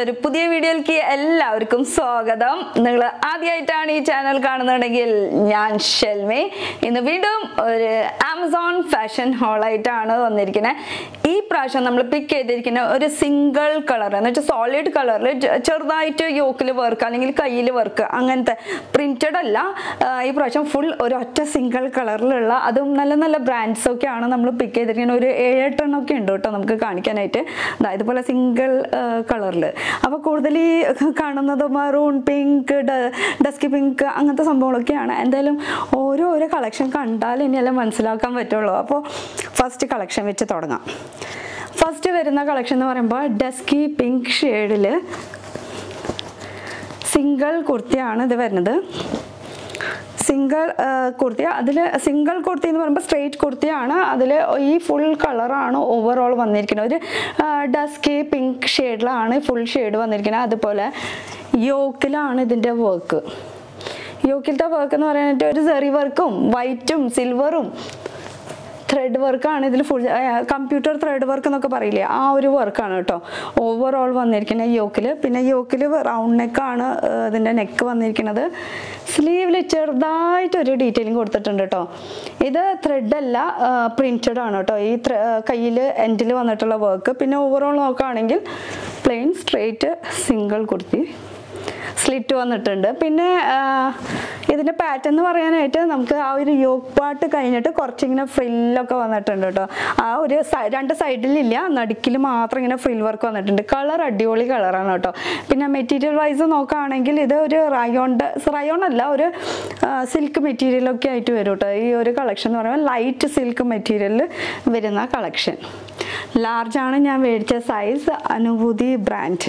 ഒരു പുതിയ വീഡിയോയിലേക്ക് എല്ലാവർക്കും സ്വാഗതം നിങ്ങൾ ആദ്യമായിട്ടാണ് ഈ ചാനൽ കാണുന്നുണ്ടെങ്കിൽ ഞാൻ ഷെൽമി ഇന്ന് വീണ്ടും ഒരു ആമസോൺ ഫാഷൻ ഹോളായിട്ടാണ് വന്നിരിക്കുന്നത് ഈ പ്രാവശ്യം നമ്മൾ പിക്ക് ചെയ്തിരിക്കുന്ന ഒരു സിംഗിൾ കളർ എന്ന് വെച്ചാൽ സോളിഡ് കളറിൽ ചെറുതായിട്ട് യോക്കിൽ വർക്ക് അല്ലെങ്കിൽ കയ്യിൽ വർക്ക് അങ്ങനത്തെ പ്രിന്റഡ് അല്ല ആ, ഈ പ്രാവശ്യം ഫുൾ ഒരു ഒറ്റ സിംഗിൾ കളറിലുള്ള അതും നല്ല നല്ല ബ്രാൻഡ്സ് ഒക്കെയാണ് നമ്മൾ പിക്ക് ചെയ്തിരിക്കുന്നത് ഒരു ഏഴെട്ടെണ്ണം ഒക്കെ ഉണ്ട് കേട്ടോ നമുക്ക് കാണിക്കാനായിട്ട് ദാ ഇതുപോലെ സിംഗിൾ കളറിൽ അപ്പോൾ കൂടുതൽ ഈ കാണുന്നത് മറൂൺ പിങ്ക് ഡസ്കി പിങ്ക് അങ്ങനത്തെ സംഭവങ്ങളൊക്കെയാണ് എന്തായാലും ഓരോ ഓരോ കളക്ഷൻ കണ്ടാൽ ഇനിയെല്ലാം മനസ്സിലാക്കാൻ പറ്റുള്ളൂ അപ്പോൾ ഫസ്റ്റ് കളക്ഷൻ വെച്ച് തുടങ്ങാം ഫസ്റ്റ് വരുന്ന കളക്ഷൻ എന്ന് പറയുമ്പോൾ ഡസ്കി പിങ്ക് ഷെയ്ഡിൽ സിംഗിൾ കുർത്തിയാണ് ഇത് വരുന്നത് സിംഗിൾ കുർത്തി അതിൽ സിംഗിൾ കുർത്തി എന്ന് പറയുമ്പോൾ സ്ട്രെയിറ്റ് കുർത്തിയാണ് അതിൽ ഈ ഫുൾ കളറാണ് ഓവറോൾ വന്നിരിക്കുന്നത് ഒരു ഡസ്കി പിങ്ക് ഷെയ്ഡിലാണ് ഫുൾ ഷെയ്ഡ് വന്നിരിക്കുന്നത് അതുപോലെ യോക്കിലാണ് ഇതിൻ്റെ വർക്ക് യോക്കിലത്തെ വർക്ക് എന്ന് പറയാനായിട്ട് ഒരു സെറി വർക്കും വൈറ്റും സിൽവറും ത്രെഡ് വർക്കാണ് ഇതിൽ ഫുൾ കമ്പ്യൂട്ടർ ത്രെഡ് വർക്ക് എന്നൊക്കെ പറയില്ലേ ആ ഒരു വർക്കാണ് കേട്ടോ ഓവറോൾ വന്നിരിക്കുന്ന യോക്കിൽ പിന്നെ യോക്കിൽ റൗണ്ട് നെക്കാണ് ഇതിൻ്റെ നെക്ക് വന്നിരിക്കുന്നത് സ്ലീവിൽ ചെറുതായിട്ടൊരു ഡീറ്റെയിലിംഗ് കൊടുത്തിട്ടുണ്ട് കേട്ടോ ഇത് ത്രെഡ് അല്ല പ്രിൻറ്റഡ് ആണ് കേട്ടോ ഈ കയ്യിൽ എൻഡിൽ വന്നിട്ടുള്ള വർക്ക് പിന്നെ ഓവറോൾ നോക്കുകയാണെങ്കിൽ plain straight single kurti slit വന്നിട്ടുണ്ട് പിന്നെ ആ, ഇതിന്റെ പാറ്റേൺ എന്ന് പറയാനായിട്ട് നമുക്ക് ആ ഒരു യോഗ് പാട്ട് കഴിഞ്ഞിട്ട് കുറച്ചിങ്ങനെ ഫ്രില്ലൊക്കെ വന്നിട്ടുണ്ട് കേട്ടോ ആ ഒരു സൈ- രണ്ട് സൈഡിലില്ല നടുക്കിൽ മാത്രം ഇങ്ങനെ ഫ്രിൽ വർക്ക് വന്നിട്ടുണ്ട് കളർ അടിപൊളി കളറാണ് കേട്ടോ പിന്നെ മെറ്റീരിയൽ വൈസ് നോക്കുകയാണെങ്കിൽ ഇത് ഒരു റയോണ്ട് റയോൺ അല്ല ഒരു സിൽക്ക് മെറ്റീരിയലൊക്കെ ആയിട്ട് വരും കേട്ടോ ഈ ഒരു കളക്ഷൻ എന്ന് പറയുമ്പോൾ ലൈറ്റ് സിൽക്ക് മെറ്റീരിയലിൽ വരുന്ന കളക്ഷൻ ലാർജാണ് ഞാൻ മേടിച്ച സൈസ് അനുഭൂതി ബ്രാൻഡ്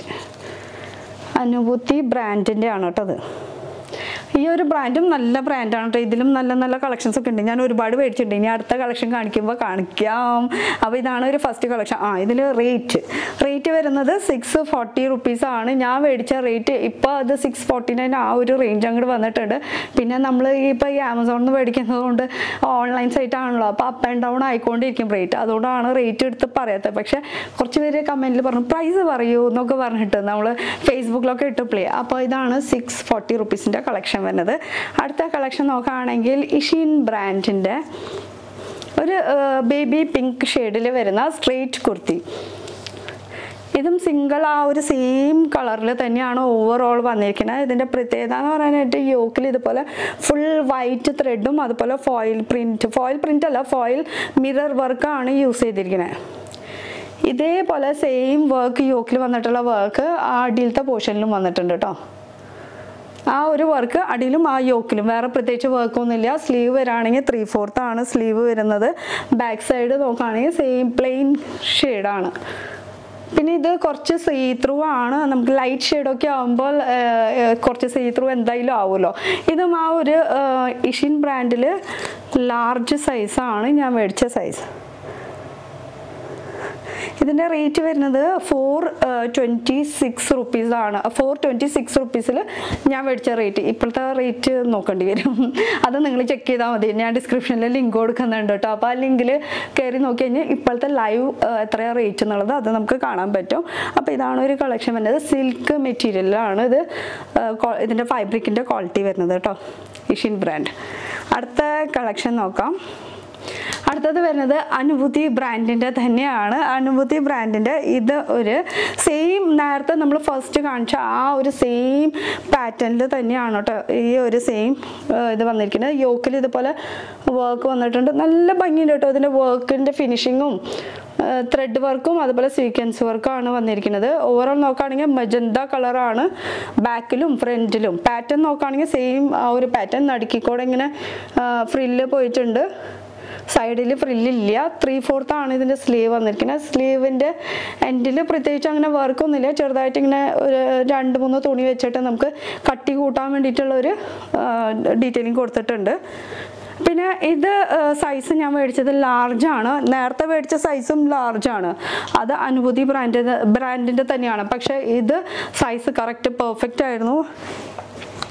അനുഭൂതി ബ്രാൻഡിൻ്റെ ആണ് കേട്ടോ അത് ഈ ഒരു ബ്രാൻഡും നല്ല ബ്രാൻഡാണ് കേട്ടോ ഇതിലും നല്ല നല്ല കളക്ഷൻസ് ഒക്കെ ഉണ്ട് ഞാൻ ഒരുപാട് മേടിച്ചിട്ടുണ്ട് ഇനി അടുത്ത കളക്ഷൻ കാണിക്കുമ്പോൾ കാണിക്കാം അപ്പോൾ ഇതാണ് ഒരു ഫസ്റ്റ് കളക്ഷൻ ആ ഇതിൽ റേറ്റ് റേറ്റ് വരുന്നത് സിക്സ് ഫോർട്ടി റുപ്പീസ് ആണ് ഞാൻ മേടിച്ച റേറ്റ് ഇപ്പോൾ അത് സിക്സ് ഫോർട്ടി നയൻ ആ ഒരു റേഞ്ച് അങ്ങോട്ട് വന്നിട്ടുണ്ട് പിന്നെ നമ്മൾ ഇപ്പോൾ ഈ ആമസോണിൽ നിന്ന് മേടിക്കുന്നത് കൊണ്ട് ഓൺലൈൻ സൈറ്റ് ആണല്ലോ അപ്പോൾ അപ്പ് ആൻഡ് ഡൗൺ ആയിക്കൊണ്ടിരിക്കും റേറ്റ് അതുകൊണ്ടാണ് റേറ്റ് എടുത്ത് പറയാത്തത് പക്ഷേ കുറച്ച് പേര് കമൻറ്റിൽ പറഞ്ഞു പ്രൈസ് പറയൂ എന്നൊക്കെ പറഞ്ഞിട്ട് നമ്മൾ ഫേസ്ബുക്കിലൊക്കെ ഇട്ട് പ്ലേ അപ്പോൾ ഇതാണ് സിക്സ് ഫോർട്ടി റുപ്പീസിൻ്റെ കളക്ഷൻ വരുന്നത് അടുത്ത കളക്ഷൻ നോക്കുകയാണെങ്കിൽ ഇഷീൻ ബ്രാൻഡിൻ്റെ ഒരു ബേബി പിങ്ക് ഷെയ്ഡിൽ വരുന്ന സ്ട്രെയിറ്റ് കുർത്തി ഇതും സിംഗിൾ ആ ഒരു സെയിം കളറിൽ തന്നെയാണ് ഓവറോൾ വന്നിരിക്കുന്നത് ഇതിൻ്റെ പ്രത്യേകത എന്ന് പറയാനായിട്ട് യോക്കിൽ ഇതുപോലെ ഫുൾ വൈറ്റ് ത്രെഡും അതുപോലെ ഫോയിൽ പ്രിൻറ്റ് ഫോയിൽ പ്രിൻ്റ് അല്ല ഫോയിൽ മിറർ വർക്കാണ് യൂസ് ചെയ്തിരിക്കുന്നത് ഇതേപോലെ സെയിം വർക്ക് യോക്കിൽ വന്നിട്ടുള്ള വർക്ക് ആ അടിയിലത്തെ പോർഷനിലും വന്നിട്ടുണ്ട് കേട്ടോ ആ ഒരു വർക്ക് അടിയിലും ആ യോക്കിലും വേറെ പ്രത്യേകിച്ച് വർക്കൊന്നുമില്ല സ്ലീവ് വരാണെങ്കിൽ ത്രീ ഫോർത്ത് ആണ് സ്ലീവ് വരുന്നത് ബാക്ക് സൈഡ് നോക്കുകയാണെങ്കിൽ സെയിം പ്ലെയിൻ ഷെയ്ഡാണ് പിന്നെ ഇത് കുറച്ച് സീ ത്രൂ ആണ് നമുക്ക് ലൈറ്റ് ഷെയ്ഡൊക്കെ ആകുമ്പോൾ കുറച്ച് സീ ത്രൂ എന്തായാലും ആവുമല്ലോ ഇതും ആ ഒരു ഇഷിൻ ബ്രാൻഡിൽ ലാർജ് സൈസാണ് ഞാൻ മേടിച്ച സൈസ് ഇതിൻ്റെ റേറ്റ് വരുന്നത് ഫോർ ട്വൻറ്റി സിക്സ് റുപ്പീസാണ് ഫോർ ട്വൻറ്റി സിക്സ് റുപ്പീസിൽ ഞാൻ മേടിച്ച റേറ്റ് ഇപ്പോഴത്തെ റേറ്റ് നോക്കേണ്ടി വരും അത് നിങ്ങൾ ചെക്ക് ചെയ്താൽ മതി ഞാൻ ഡിസ്ക്രിപ്ഷനിൽ ലിങ്ക് കൊടുക്കുന്നുണ്ട് കേട്ടോ അപ്പോൾ ആ ലിങ്കിൽ കയറി നോക്കി കഴിഞ്ഞാൽ ഇപ്പോഴത്തെ ലൈവ് എത്രയാണ് റേറ്റ് എന്നുള്ളത് അത് നമുക്ക് കാണാൻ പറ്റും അപ്പോൾ ഇതാണ് ഒരു കളക്ഷൻ വരുന്നത് സിൽക്ക് മെറ്റീരിയലാണ് ഇത് ആ, കൊ- ഇതിൻ്റെ ഫാബ്രിക്കിൻ്റെ ക്വാളിറ്റി വരുന്നത് കേട്ടോ ഇഷിൻ ബ്രാൻഡ് അടുത്ത കളക്ഷൻ നോക്കാം അടുത്തത് വരുന്നത് അനുഭൂതി ബ്രാൻഡിൻ്റെ തന്നെയാണ് അനുഭൂതി ബ്രാൻഡിൻ്റെ ഇത് ഒരു സെയിം നേരത്തെ നമ്മൾ ഫസ്റ്റ് കാണിച്ച ആ ഒരു സെയിം പാറ്റേണിൽ തന്നെയാണ് കേട്ടോ ഈ ഒരു സെയിം ഇത് വന്നിരിക്കുന്നത് യോക്കിൽ ഇതുപോലെ വർക്ക് വന്നിട്ടുണ്ട് നല്ല ഭംഗിയുണ്ട് കേട്ടോ ഇതിൻ്റെ വർക്കിൻ്റെ ഫിനിഷിങ്ങും ത്രെഡ് വർക്കും അതുപോലെ സീക്വൻസ് വർക്കാണ് വന്നിരിക്കുന്നത് ഓവറോൾ നോക്കുകയാണെങ്കിൽ മജന്ത കളറാണ് ബാക്കിലും ഫ്രണ്ടിലും പാറ്റേൺ നോക്കുകയാണെങ്കിൽ സെയിം ആ ഒരു പാറ്റേൺ നടുക്കിക്കൂടെ ഇങ്ങനെ ഫ്രില്ല് പോയിട്ടുണ്ട് സൈഡിൽ ഫ്രില്ലില്ല ത്രീ ഫോർത്ത് ആണ് ഇതിൻ്റെ സ്ലീവ് വന്നിരിക്കുന്നത് സ്ലീവിൻ്റെ എൻഡിൽ പ്രത്യേകിച്ച് അങ്ങനെ വർക്കൊന്നുമില്ല ചെറുതായിട്ട് ഇങ്ങനെ ഒരു രണ്ട് മൂന്ന് തുണി വെച്ചിട്ട് നമുക്ക് കട്ടി കൂട്ടാൻ വേണ്ടിയിട്ടുള്ള ഒരു ഡീറ്റെയിലിംഗ് കൊടുത്തിട്ടുണ്ട് പിന്നെ ഇത് സൈസ് ഞാൻ മേടിച്ചത് ലാർജ് ആണ് നേരത്തെ മേടിച്ച സൈസും ലാർജ് ആണ് അത് അനുഭൂതി ബ്രാൻഡ് ബ്രാൻഡിൻ്റെ തന്നെയാണ് പക്ഷേ ഇത് സൈസ് കറക്റ്റ് പെർഫെക്റ്റ് ആയിരുന്നു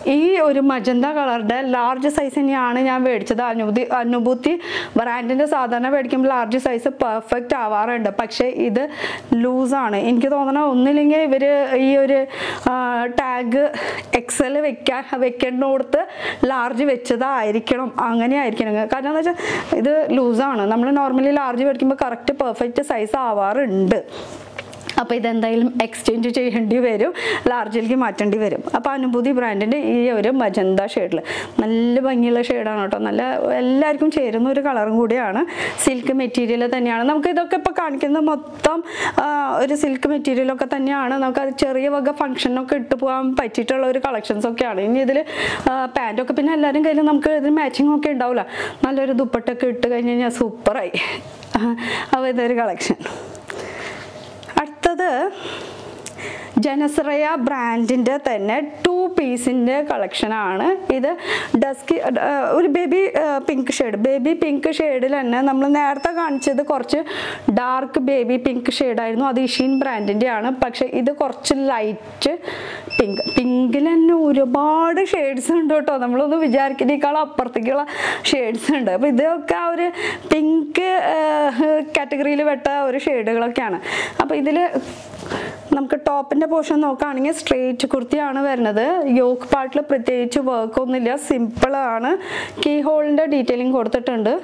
ഈ ഒരു മജന്ത കളറുടെ ലാർജ് സൈസ് തന്നെയാണ് ഞാൻ മേടിച്ചത് അനുഭൂതി അനുഭൂതി ബ്രാൻഡിൻ്റെ സാധാരണ മേടിക്കുമ്പോൾ ലാർജ് സൈസ് പെർഫെക്റ്റ് ആവാറുണ്ട് പക്ഷേ ഇത് ലൂസാണ് എനിക്ക് തോന്നണ ഒന്നില്ലെങ്കിൽ ഇവർ ഈ ഒരു ടാഗ് എക്സൽ വെക്കാൻ വെക്കേണ്ടോടത്ത് ലാർജ് വെച്ചതായിരിക്കണം അങ്ങനെ ആയിരിക്കണം കാരണം എന്താ വെച്ചാൽ ഇത് ലൂസാണ് നമ്മൾ നോർമലി ലാർജ് മേടിക്കുമ്പോൾ കറക്റ്റ് പെർഫെക്റ്റ് സൈസ് ആവാറുണ്ട് അപ്പോൾ ഇതെന്തായാലും എക്സ്ചേഞ്ച് ചെയ്യേണ്ടി വരും ലാർജിലേക്ക് മാറ്റേണ്ടി വരും അപ്പോൾ അനുഭൂതി ബ്രാൻഡിൻ്റെ ഈ ഒരു മജന്ത ഷെയ്ഡിൽ നല്ല ഭംഗിയുള്ള ഷെയ്ഡാണ് കേട്ടോ നല്ല എല്ലാവർക്കും ചേരുന്ന ഒരു കളറും കൂടിയാണ് സിൽക്ക് മെറ്റീരിയൽ തന്നെയാണ് നമുക്ക് ഇതൊക്കെ ഇപ്പോൾ കാണിക്കുന്നത് മൊത്തം ആ, ഒരു സിൽക്ക് മെറ്റീരിയലൊക്കെ തന്നെയാണ് നമുക്ക് അത് ചെറിയ വക ഫംഗ്ഷനൊക്കെ ഇട്ട് പോകാൻ പറ്റിയിട്ടുള്ള ഒരു കളക്ഷൻസ് ഒക്കെയാണ് ഇനി ഇതിൽ പാൻറ്റൊക്കെ പിന്നെ എല്ലാവരും കയ്യിലും നമുക്ക് ഇതിന് മാച്ചിങ് ഒക്കെ ഉണ്ടാവില്ല നല്ലൊരു ദുപ്പട്ടൊക്കെ ഇട്ട് കഴിഞ്ഞ് കഴിഞ്ഞാൽ സൂപ്പറായി അപ്പോൾ ഇതൊരു കളക്ഷൻ അടുത്തത് ജനശ്രയ ബ്രാൻഡിൻ്റെ തന്നെ ടു പീസിൻ്റെ കളക്ഷനാണ് ഇത് ഡസ്കി ഒരു baby pink shade baby pink ഷെയ്ഡിൽ തന്നെ നമ്മൾ നേരത്തെ കാണിച്ചത് കുറച്ച് ഡാർക്ക് ബേബി പിങ്ക് ഷെയ്ഡായിരുന്നു അത് ഇഷീൻ ബ്രാൻഡിൻ്റെ ആണ് പക്ഷേ ഇത് കുറച്ച് ലൈറ്റ് പിങ്ക് പിങ്കിൽ തന്നെ ഒരുപാട് ഷെയ്ഡ്സ് ഉണ്ട് കേട്ടോ നമ്മളൊന്ന് വിചാരിക്കുന്നേക്കാളും അപ്പുറത്തേക്കുള്ള ഷെയ്ഡ്സ് ഉണ്ട് അപ്പോൾ ഇതൊക്കെ ആ ഒരു പിങ്ക് കാറ്റഗറിയിൽ പെട്ട ഒരു ഷെയ്ഡുകളൊക്കെയാണ് അപ്പോൾ ഇതിൽ നമുക്ക് ടോപ്പിൻ്റെ പോർഷൻ നോക്കുകയാണെങ്കിൽ സ്ട്രെയിറ്റ് കുർത്തിയാണ് വരുന്നത് യോക്ക് പാർട്ടിൽ പ്രത്യേകിച്ച് വർക്കൊന്നുമില്ല സിമ്പിളാണ് കീ ഹോളിൻ്റെ ഡീറ്റെയിലിംഗ് കൊടുത്തിട്ടുണ്ട്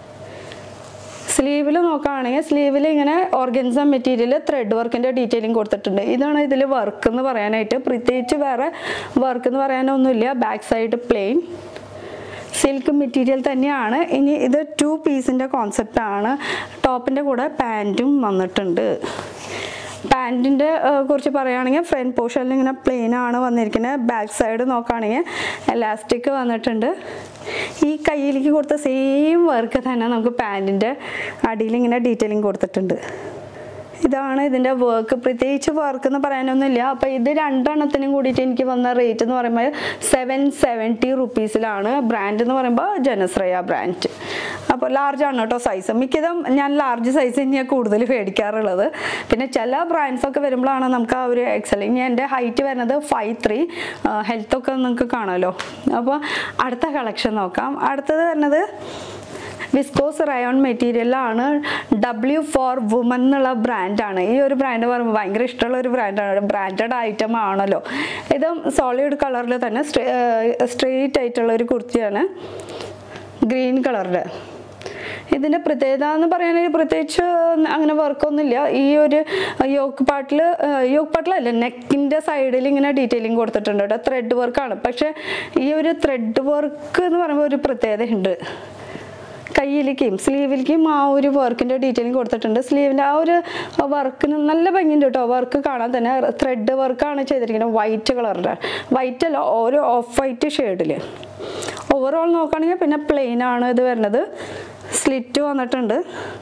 സ്ലീവിൽ നോക്കുകയാണെങ്കിൽ സ്ലീവിൽ ഇങ്ങനെ ഓർഗൻസ മെറ്റീരിയൽ ത്രെഡ് വർക്കിൻ്റെ ഡീറ്റെയിലിംഗ് കൊടുത്തിട്ടുണ്ട് ഇതാണ് ഇതിൽ വർക്ക് എന്ന് പറയാനായിട്ട് പ്രത്യേകിച്ച് വേറെ വർക്ക് എന്ന് പറയാനൊന്നുമില്ല back side plain silk material തന്നെയാണ് ഇനി ഇത് ടു പീസിൻ്റെ കോൺസെപ്റ്റാണ് ടോപ്പിൻ്റെ കൂടെ പാൻറ്റും വന്നിട്ടുണ്ട് പാൻറ്റിൻ്റെ കുറിച്ച് പറയുകയാണെങ്കിൽ ഫ്രണ്ട് പോർഷനിൽ ഇങ്ങനെ പ്ലെയിൻ ആണ് വന്നിരിക്കുന്നത് ബാക്ക് സൈഡ് നോക്കുകയാണെങ്കിൽ എലാസ്റ്റിക് വന്നിട്ടുണ്ട് ഈ കയ്യിലേക്ക് കൊടുത്ത സെയിം വർക്ക് തന്നെ നമുക്ക് പാൻറ്റിൻ്റെ അടിയിൽ ഇങ്ങനെ ഡീറ്റെയിലിംഗ് കൊടുത്തിട്ടുണ്ട് ഇതാണ് ഇതിൻ്റെ വർക്ക് പ്രത്യേകിച്ച് വർക്ക് എന്ന് പറയാനൊന്നുമില്ല അപ്പോൾ ഇത് രണ്ടെണ്ണത്തിനും കൂടിയിട്ട് എനിക്ക് വന്ന റേറ്റ് എന്ന് പറയുമ്പോൾ സെവൻ സെവൻറ്റി റുപ്പീസിലാണ് ബ്രാൻഡ് എന്ന് പറയുമ്പോൾ ജനശ്രയ ബ്രാൻഡ് അപ്പോൾ ലാർജ് ആണ് കേട്ടോ സൈസ് മിക്കതും ഞാൻ ലാർജ് സൈസ് തന്നെയാണ് കൂടുതൽ മേടിക്കാറുള്ളത് പിന്നെ ചില ബ്രാൻഡ്സ് ഒക്കെ വരുമ്പോഴാണ് നമുക്ക് ആ ഒരു എക്സൽ ഇനി എൻ്റെ ഹൈറ്റ് വരുന്നത് ഫൈവ് ത്രീ ഹെൽത്തൊക്കെ നിങ്ങൾക്ക് കാണാമല്ലോ അപ്പോൾ അടുത്ത കളക്ഷൻ നോക്കാം അടുത്തത് വരുന്നത് വിസ്കോസ് റയോൺ മെറ്റീരിയലാണ് ഡബ്ല്യു ഫോർ വുമൻ എന്നുള്ള ബ്രാൻഡാണ് ഈ ഒരു ബ്രാൻഡ് പറയുമ്പോൾ ഭയങ്കര ഇഷ്ടമുള്ള ഒരു ബ്രാൻഡാണ് ബ്രാൻഡഡ് ഐറ്റം ആണല്ലോ ഇതും സോളിഡ് കളറിൽ തന്നെ സ്ട്രെയിറ്റ് ആയിട്ടുള്ള ഒരു കുർത്തിയാണ് ഗ്രീൻ കളറിൻ്റെ ഇതിൻ്റെ പ്രത്യേകത എന്ന് പറയാനായിട്ട് പ്രത്യേകിച്ച് അങ്ങനെ വർക്കൊന്നുമില്ല ഈ ഒരു യോക്ക് പാട്ടിൽ യോക്ക് പാട്ടിലല്ല നെക്കിൻ്റെ സൈഡിൽ ഇങ്ങനെ ഡീറ്റെയിലിംഗ് കൊടുത്തിട്ടുണ്ട് കേട്ടോ ത്രെഡ് വർക്കാണ് പക്ഷേ ഈ ഒരു ത്രെഡ് വർക്ക് എന്ന് പറയുമ്പോൾ ഒരു പ്രത്യേകതയുണ്ട് കയ്യിലേക്കും സ്ലീവിലേക്കും ആ ഒരു വർക്കിൻ്റെ ഡീറ്റെയിലിംഗ് കൊടുത്തിട്ടുണ്ട് സ്ലീവിൻ്റെ ആ ഒരു വർക്കിന് നല്ല ഭംഗിയുണ്ട് കേട്ടോ വർക്ക് കാണാൻ തന്നെ ത്രെഡ് വർക്കാണ് ചെയ്തിരിക്കുന്നത് വൈറ്റ് കളറിൻ്റെ വൈറ്റ് അല്ല ഒരു ഓഫ് വൈറ്റ് ഷെയ്ഡിൽ ഓവറോൾ നോക്കുകയാണെങ്കിൽ പിന്നെ പ്ലെയിൻ ആണ് ഇത് വരുന്നത് സ്ലിറ്റ് വന്നിട്ടുണ്ട്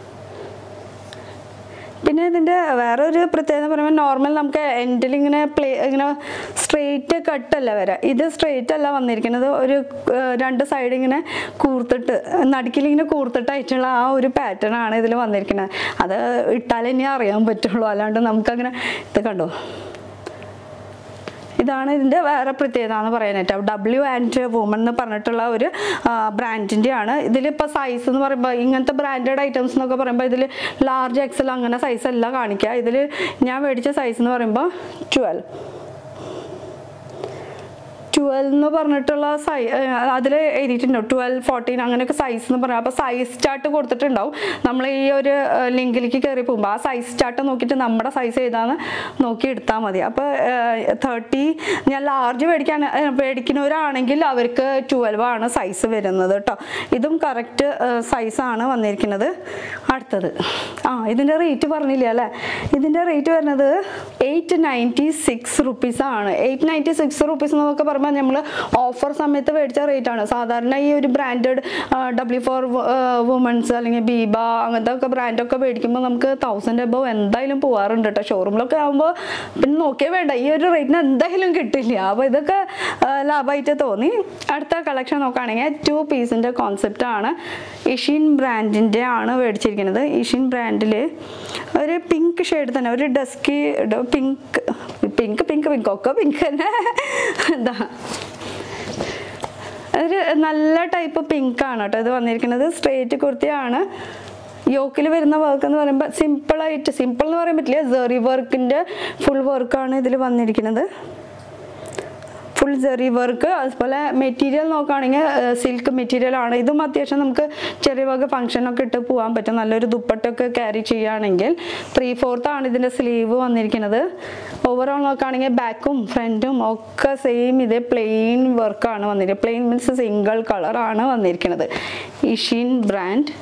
പിന്നെ ഇതിൻ്റെ വേറെ ഒരു പ്രത്യേകത എന്ന് പറയുമ്പോൾ നോർമൽ നമുക്ക് എൻഡിൽ ഇങ്ങനെ പ്ലേ ഇങ്ങനെ സ്ട്രെയിറ്റ് കട്ടല്ല വരാം ഇത് സ്ട്രെയിറ്റ് അല്ല വന്നിരിക്കുന്നത് ഒരു ഏർ, രണ്ട് സൈഡ് ഇങ്ങനെ കൂർത്തിട്ട് നടുക്കിൽ ഇങ്ങനെ കൂർത്തിട്ടായിട്ടുള്ള ആ ഒരു പാറ്റേൺ ആണ് ഇതിൽ വന്നിരിക്കുന്നത് അത് ഇട്ടാലേ ഇനി അറിയാൻ പറ്റുള്ളൂ അല്ലാണ്ട് നമുക്കങ്ങനെ ഇത് കണ്ടോ ഇതാണ് ഇതിൻ്റെ വേറെ പ്രത്യേകത എന്ന് പറയാനായിട്ട് ഡബ്ല്യു ആൻഡ് വുമൺ എന്ന് പറഞ്ഞിട്ടുള്ള ഒരു ബ്രാൻഡിൻ്റെ ആണ് ഇതിലിപ്പോൾ സൈസ് എന്ന് പറയുമ്പോൾ ഇങ്ങനത്തെ ബ്രാൻഡഡ് ഐറ്റംസ് എന്നൊക്കെ പറയുമ്പോൾ ഇതിൽ ലാർജ് എക്സൽ അങ്ങനെ സൈസ് അല്ല കാണിക്കുക ഇതിൽ ഞാൻ മേടിച്ച സൈസ് എന്ന് പറയുമ്പോൾ ട്വൽവ് ട്വൽവ് എന്ന് പറഞ്ഞിട്ടുള്ള സൈ അതിൽ എഴുതിയിട്ടുണ്ടോ ട്വൽവ് ഫോർട്ടീൻ അങ്ങനെയൊക്കെ സൈസ് എന്ന് പറയാം അപ്പോൾ സൈസ് ചാർട്ട് കൊടുത്തിട്ടുണ്ടാവും നമ്മൾ ഈ ഒരു ലിങ്കിലേക്ക് കയറി പോകുമ്പോൾ ആ സൈസ് ചാർട്ട് നോക്കിയിട്ട് നമ്മുടെ സൈസ് ഏതാന്ന് നോക്കി എടുത്താൽ മതി അപ്പോൾ തേർട്ടി ഞാൻ ലാർജ് മേടിക്കാൻ ഏഹ്, മേടിക്കുന്നവരാണെങ്കിൽ അവർക്ക് ട്വൽവ് ആണ് സൈസ് വരുന്നത് കേട്ടോ ഇതും കറക്റ്റ് സൈസാണ് വന്നിരിക്കുന്നത് അടുത്തത് ആ ഇതിൻ്റെ റേറ്റ് പറഞ്ഞില്ല അല്ലേ ഇതിൻ്റെ റേറ്റ് വരുന്നത് എയ്റ്റ് നയൻറ്റി സിക്സ് റുപ്പീസാണ് എയ്റ്റ് നയൻറ്റി സിക്സ് റുപ്പീസ് എന്നൊക്കെ പറയുമ്പോൾ നമ്മൾ ഓഫർ സമയത്ത് മേടിച്ച റേറ്റ് ആണ് സാധാരണ ഈ ഒരു ബ്രാൻഡഡ് ഡബ്ല്യു ഫോർ വുമൻസ് അല്ലെങ്കിൽ ബീബ അങ്ങനത്തെ ഒക്കെ ബ്രാൻഡൊക്കെ മേടിക്കുമ്പോൾ നമുക്ക് തൗസൻഡ് എബവ് എന്തായാലും പോകാറുണ്ട് കേട്ടോ ഷോറൂമിലൊക്കെ ആകുമ്പോൾ പിന്നെ നോക്കിയേ വേണ്ട ഈ ഒരു റേറ്റിന് എന്തായാലും കിട്ടില്ല അപ്പോൾ ഇതൊക്കെ ആ, ലാഭമായിട്ട് തോന്നി അടുത്ത കളക്ഷൻ നോക്കുകയാണെങ്കിൽ ടു പീസിൻ്റെ കോൺസെപ്റ്റ് ആണ് ഇഷിൻ ബ്രാൻഡിൻ്റെ ആണ് മേടിച്ചിരിക്കുന്നത് ഇഷിൻ ബ്രാൻഡിൽ ഒരു പിങ്ക് ഷെയ്ഡ് തന്നെ ഒരു dusky pink pink pink pink ഒക്കെ പിങ്ക് തന്നെ എന്താ നല്ല ടൈപ്പ് പിങ്ക് ആണ് കേട്ടോ ഇത് വന്നിരിക്കുന്നത് സ്ട്രേറ്റ് കുർത്തിയാണ് യോക്കിൽ വരുന്ന വർക്ക് എന്ന് പറയുമ്പോൾ സിമ്പിളായിട്ട് സിമ്പിൾ എന്ന് പറയാൻ പറ്റില്ല സെറി വർക്കിൻ്റെ ഫുൾ വർക്കാണ് ഇതിൽ വന്നിരിക്കുന്നത് ഫുൾ ജെറി വർക്ക് അതുപോലെ മെറ്റീരിയൽ നോക്കുകയാണെങ്കിൽ സിൽക്ക് മെറ്റീരിയൽ ആണ് ഇതും അത്യാവശ്യം നമുക്ക് ചെറിയ വക ഫംഗ്ഷനൊക്കെ ഇട്ട് പോകാൻ പറ്റും നല്ലൊരു ദുപ്പട്ടൊക്കെ ക്യാരി ചെയ്യുകയാണെങ്കിൽ ത്രീ ഫോർത്ത് ആണ് ഇതിൻ്റെ സ്ലീവ് വന്നിരിക്കുന്നത് ഓവറോൾ നോക്കുകയാണെങ്കിൽ ബാക്കും ഫ്രണ്ടും ഒക്കെ സെയിം ഇതേ പ്ലെയിൻ വർക്കാണ് വന്നിരിക്കുന്നത് പ്ലെയിൻ മീൻസ് സിംഗിൾ കളറാണ് വന്നിരിക്കുന്നത് ഇഷിൻ ബ്രാൻഡ്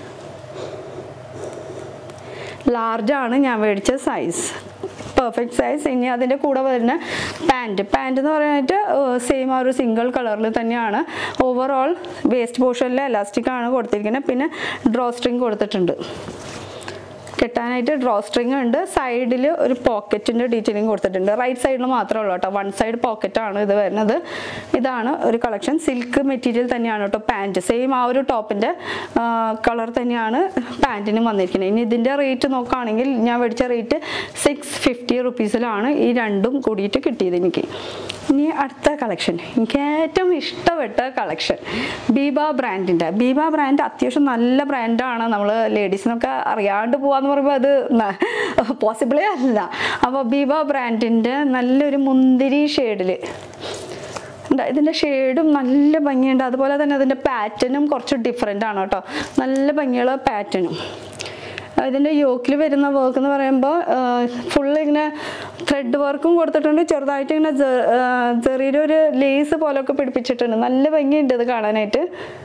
ലാർജ് ആണ് ഞാൻ മേടിച്ച സൈസ് പെർഫെക്റ്റ് സൈസ് ഇനി അതിൻ്റെ കൂടെ വരുന്ന പാൻറ് പാൻറ് എന്ന് പറയാനായിട്ട് സെയിം ആ ഒരു സിംഗിൾ കളറിൽ തന്നെയാണ് ഓവറോൾ വേസ്റ്റ് പോർഷനിൽ എലാസ്റ്റിക് ആണ് കൊടുത്തിരിക്കുന്നത് പിന്നെ ഡ്രോ സ്ട്രിങ് കൊടുത്തിട്ടുണ്ട് കെട്ടാനായിട്ട് ഡ്രോ സ്ട്രിങ് ഉണ്ട് സൈഡിൽ ഒരു പോക്കറ്റിൻ്റെ ഡീറ്റെയിലിംഗ് കൊടുത്തിട്ടുണ്ട് റൈറ്റ് സൈഡിൽ മാത്രമേ ഉള്ളൂ കേട്ടോ വൺ സൈഡ് പോക്കറ്റാണ് ഇത് വരുന്നത് ഇതാണ് ഒരു കളക്ഷൻ സിൽക്ക് മെറ്റീരിയൽ തന്നെയാണ് കേട്ടോ പാൻറ്റ് സെയിം ആ ഒരു ടോപ്പിൻ്റെ കളർ തന്നെയാണ് പാൻറ്റിനും വന്നിരിക്കുന്നത് ഇനി ഇതിൻ്റെ റേറ്റ് നോക്കുകയാണെങ്കിൽ ഞാൻ മേടിച്ച റേറ്റ് സിക്സ് ഫിഫ്റ്റി റുപ്പീസിലാണ് ഈ രണ്ടും കൂടിയിട്ട് കിട്ടിയത് എനിക്ക് ഇനി അടുത്ത കളക്ഷൻ എനിക്ക് ഏറ്റവും ഇഷ്ടപ്പെട്ട കളക്ഷൻ ബീബ ബ്രാൻഡിൻ്റെ ബീബ ബ്രാൻഡ് അത്യാവശ്യം നല്ല ബ്രാൻഡാണ് നമ്മൾ ലേഡീസിനൊക്കെ അറിയാണ്ട് പോവാന്ന് പറയുമ്പോൾ അത് പോസിബിളേ അല്ല അപ്പോൾ ബീബ ബ്രാൻഡിൻ്റെ നല്ലൊരു മുന്തിരി ഷെയ്ഡിൽ ഇതിൻ്റെ ഷെയ്ഡും നല്ല ഭംഗിയുണ്ട് അതുപോലെ തന്നെ അതിൻ്റെ പാറ്റേണും കുറച്ച് ഡിഫറെൻ്റ് ആണ് കേട്ടോ നല്ല ഭംഗിയുള്ള പാറ്റേണും ഇതിൻ്റെ യോക്കിൽ വരുന്ന വർക്ക് എന്ന് പറയുമ്പോൾ ഫുൾ ഇങ്ങനെ ത്രെഡ് വർക്കും കൊടുത്തിട്ടുണ്ട് ചെറുതായിട്ട് ഇങ്ങനെ ചെറിയൊരു ഒരു ലേസ് പോലൊക്കെ പിടിപ്പിച്ചിട്ടുണ്ട് നല്ല ഭംഗിയുണ്ട് ഇത് കാണാനായിട്ട്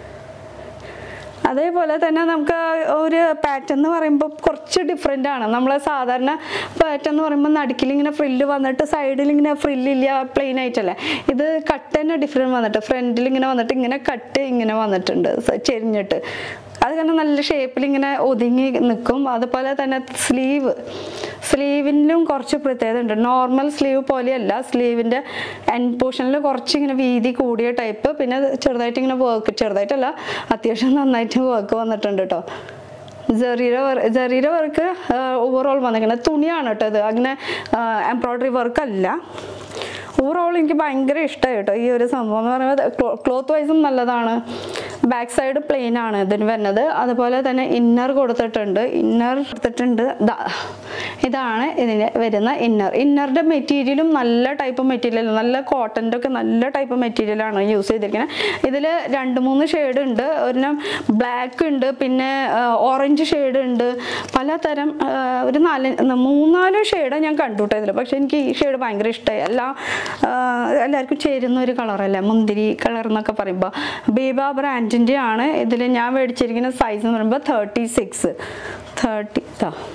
അതേപോലെ തന്നെ നമുക്ക് ഒരു പാറ്റേൺ എന്ന് പറയുമ്പോൾ കുറച്ച് ഡിഫറെൻ്റ് ആണ് നമ്മൾ സാധാരണ പാറ്റേൺ എന്ന് പറയുമ്പോൾ നടുക്കിൽ ഇങ്ങനെ ഫ്രില്ല് വന്നിട്ട് സൈഡിൽ ഇങ്ങനെ ഫ്രില്ലില്ല പ്ലെയിൻ ആയിട്ടല്ലേ ഇത് കട്ട് തന്നെ ഡിഫറെൻറ്റ് വന്നിട്ട് ഫ്രണ്ടിൽ ഇങ്ങനെ വന്നിട്ട് ഇങ്ങനെ കട്ട് ഇങ്ങനെ വന്നിട്ടുണ്ട് സ- ചെരിഞ്ഞിട്ട് അത് കാരണം നല്ല ഷേപ്പിൽ ഇങ്ങനെ ഒതുങ്ങി നിൽക്കും അതുപോലെ തന്നെ സ്ലീവ് സ്ലീവിനും കുറച്ച് പ്രത്യേകത ഉണ്ട് നോർമൽ സ്ലീവ് പോലെയല്ല സ്ലീവിൻ്റെ എൻഡ് പോർഷനിൽ കുറച്ച് ഇങ്ങനെ വീതി കൂടിയ ടൈപ്പ് പിന്നെ ചെറുതായിട്ട് ഇങ്ങനെ വർക്ക് ചെറുതായിട്ടല്ല അത്യാവശ്യം നന്നായിട്ട് വർക്ക് വന്നിട്ടുണ്ട് കേട്ടോ ജെറീര വർക്ക് ജെറീര വർക്ക് ഓവറോൾ വന്നിരിക്കുന്നത് തുണിയാണ് കേട്ടോ ഇത് അങ്ങനെ എംബ്രോയ്ഡറി വർക്ക് അല്ല ഓവറോൾ എനിക്ക് ഭയങ്കര ഇഷ്ടമായി കേട്ടോ ഈ ഒരു സംഭവം എന്ന് പറയുന്നത് ക്ലോത്ത് വൈസും നല്ലതാണ് ബാക്ക് സൈഡ് പ്ലെയിൻ ആണ് ഇതിന് വരുന്നത് അതുപോലെ തന്നെ ഇന്നർ കൊടുത്തിട്ടുണ്ട് ഇന്നർ കൊടുത്തിട്ടുണ്ട് ദാ. ഇതാണ് ഇതിന് വരുന്ന ഇന്നർ ഇന്നറിൻ്റെ മെറ്റീരിയലും നല്ല ടൈപ്പ് മെറ്റീരിയൽ നല്ല കോട്ടൻ്റെ ഒക്കെ നല്ല ടൈപ്പ് മെറ്റീരിയലാണ് യൂസ് ചെയ്തിരിക്കുന്നത് ഇതിൽ രണ്ട് മൂന്ന് ഷെയ്ഡ് ഉണ്ട് ഒരെണ്ണം ബ്ലാക്ക് ഉണ്ട് പിന്നെ ഓറഞ്ച് ഷെയ്ഡ് ഉണ്ട് പലതരം ആ, ഒരു നാല് മൂന്നാല് ഷെയ്ഡ് ഞാൻ കണ്ടു കേട്ടോ ഇതിൽ പക്ഷെ എനിക്ക് ഈ ഷെയ്ഡ് ഭയങ്കര ഇഷ്ടമായി എല്ലാം ആ, എല്ലാവർക്കും ചേരുന്ന ഒരു കളറല്ലേ മുന്തിരി കളർ എന്നൊക്കെ പറയുമ്പോൾ ബീബ ബ്രാൻഡിൻ്റെ ആണ് ഇതിൽ ഞാൻ മേടിച്ചിരിക്കുന്ന സൈസ് എന്ന് പറയുമ്പോൾ thirty six thirty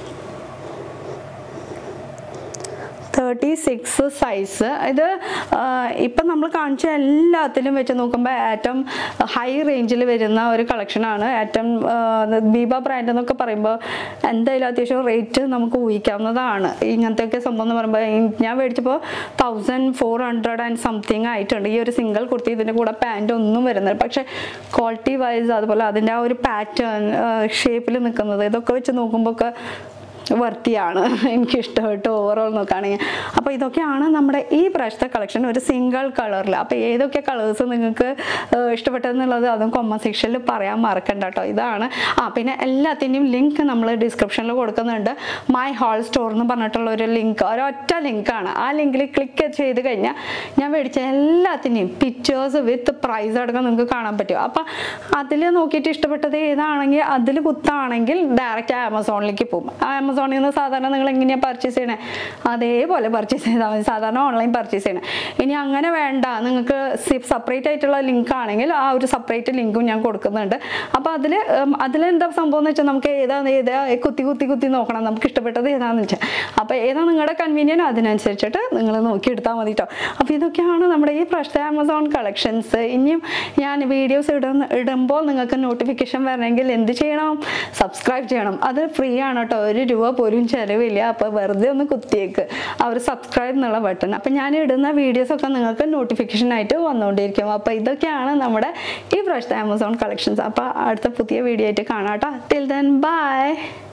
thirty six size ഇത് ആ, ഇപ്പം നമ്മൾ കാണിച്ച എല്ലാത്തിലും വെച്ച് നോക്കുമ്പോൾ ഏറ്റവും ഹൈ റേഞ്ചിൽ വരുന്ന ഒരു കളക്ഷനാണ് ഏറ്റവും ആ, ബീബ ബ്രാൻഡ് എന്നൊക്കെ പറയുമ്പോൾ എന്തായാലും അത്യാവശ്യം റേറ്റ് നമുക്ക് ഊഹിക്കാവുന്നതാണ് ഇങ്ങനത്തെയൊക്കെ സംഭവം എന്ന് പറയുമ്പോൾ ഈ- ഞാൻ മേടിച്ചപ്പോൾ thousand four hundred and something ആയിട്ടുണ്ട് ഈ ഒരു സിംഗിൾ കുർത്തി ഇതിൻ്റെ കൂടെ പാൻറ് ഒന്നും വരുന്നത് പക്ഷേ ക്വാളിറ്റി വൈസ് അതുപോലെ അതിൻ്റെ ആ ഒരു പാറ്റേൺ ഷേപ്പിൽ നിൽക്കുന്നത് ഇതൊക്കെ വെച്ച് നോക്കുമ്പോൾ ഒക്കെ വർത്തിയാണ് എനിക്ക് ഇഷ്ടപ്പെട്ടു ഓവറോൾ നോക്കുകയാണെങ്കിൽ അപ്പോൾ ഇതൊക്കെയാണ് നമ്മുടെ ഈ പ്രാവശ്യത്തെ കളക്ഷൻ ഒരു സിംഗിൾ കളറിൽ അപ്പോൾ ഏതൊക്കെ കളേഴ്സ് നിങ്ങൾക്ക് ഏഹ്, ഇഷ്ടപ്പെട്ടതെന്നുള്ളത് അതും കൊമ്മ സെക്ഷനിൽ പറയാൻ മറക്കണ്ട കേട്ടോ ഇതാണ് ആ പിന്നെ എല്ലാത്തിൻ്റെയും ലിങ്ക് നമ്മൾ ഡിസ്ക്രിപ്ഷനിൽ കൊടുക്കുന്നുണ്ട് മൈ ഹോൾ സ്റ്റോർ എന്ന് പറഞ്ഞിട്ടുള്ള ഒരു ലിങ്ക് ഒരൊറ്റ ലിങ്കാണ് ആ ലിങ്കിൽ ക്ലിക്ക് ചെയ്ത് കഴിഞ്ഞാൽ ഞാൻ മേടിച്ച എല്ലാത്തിൻ്റെയും പിക്ചേഴ്സ് വിത്ത് പ്രൈസ് അടക്കം നിങ്ങൾക്ക് കാണാൻ പറ്റും അപ്പം അതിൽ നോക്കിയിട്ട് ഇഷ്ടപ്പെട്ടത് ഏതാണെങ്കിൽ അതിൽ കുത്താണെങ്കിൽ ഡയറക്റ്റ് ആമസോണിലേക്ക് പോകും ആമസോണിൽ നിന്ന് സാധാരണ നിങ്ങൾ എങ്ങനെയാണ് പർച്ചേസ് ചെയ്യണേ അതേപോലെ പർച്ചേസ് ചെയ്താൽ മതി സാധാരണ ഓൺലൈൻ പർച്ചേസ് ചെയ്യണേ ഇനി അങ്ങനെ വേണ്ട നിങ്ങൾക്ക് സെപ്പറേറ്റ് ആയിട്ടുള്ള ലിങ്ക് ആണെങ്കിൽ ആ ഒരു സെപ്പറേറ്റ് ലിങ്കും ഞാൻ കൊടുക്കുന്നുണ്ട് അപ്പോൾ അതിൽ അതിലെന്താ സംഭവം എന്ന് വെച്ചാൽ നമുക്ക് ഏതാണ് ഏതാ കുത്തി കുത്തി കുത്തി നോക്കണം നമുക്ക് ഇഷ്ടപ്പെട്ടത് ഏതാണെന്ന് വെച്ചാൽ അപ്പോൾ ഏതാ നിങ്ങളുടെ കൺവീനിയൻ അതിനനുസരിച്ചിട്ട് നിങ്ങൾ നോക്കിയെടുത്താൽ മതി കേട്ടോ അപ്പോൾ ഇതൊക്കെയാണ് നമ്മുടെ ഈ പ്രാവശ്യത്തെ ആമസോൺ കളക്ഷൻസ് ഇനിയും ഞാൻ വീഡിയോസ് ഇടുന്ന ഇടുമ്പോൾ നിങ്ങൾക്ക് നോട്ടിഫിക്കേഷൻ വരണമെങ്കിൽ എന്ത് ചെയ്യണം സബ്സ്ക്രൈബ് ചെയ്യണം അത് ഫ്രീ ആണ് കേട്ടോ ഒരു രൂപ പോലും ചിലവില്ല അപ്പോൾ വെറുതെ ഒന്ന് കുത്തിയേക്ക് ആ ഒരു സബ്സ്ക്രൈബ് എന്നുള്ള ബട്ടൺ അപ്പോൾ ഞാൻ ഇടുന്ന വീഡിയോസ് ഒക്കെ നിങ്ങൾക്ക് നോട്ടിഫിക്കേഷൻ ആയിട്ട് വന്നുകൊണ്ടിരിക്കും അപ്പോൾ ഇതൊക്കെയാണ് നമ്മുടെ ഈ പ്രാവശ്യത്തെ ആമസോൺ കളക്ഷൻസ് അപ്പോൾ അടുത്ത പുതിയ വീഡിയോ ആയിട്ട് കാണാം കേട്ടോ ടിൽ ദെൻ ബൈ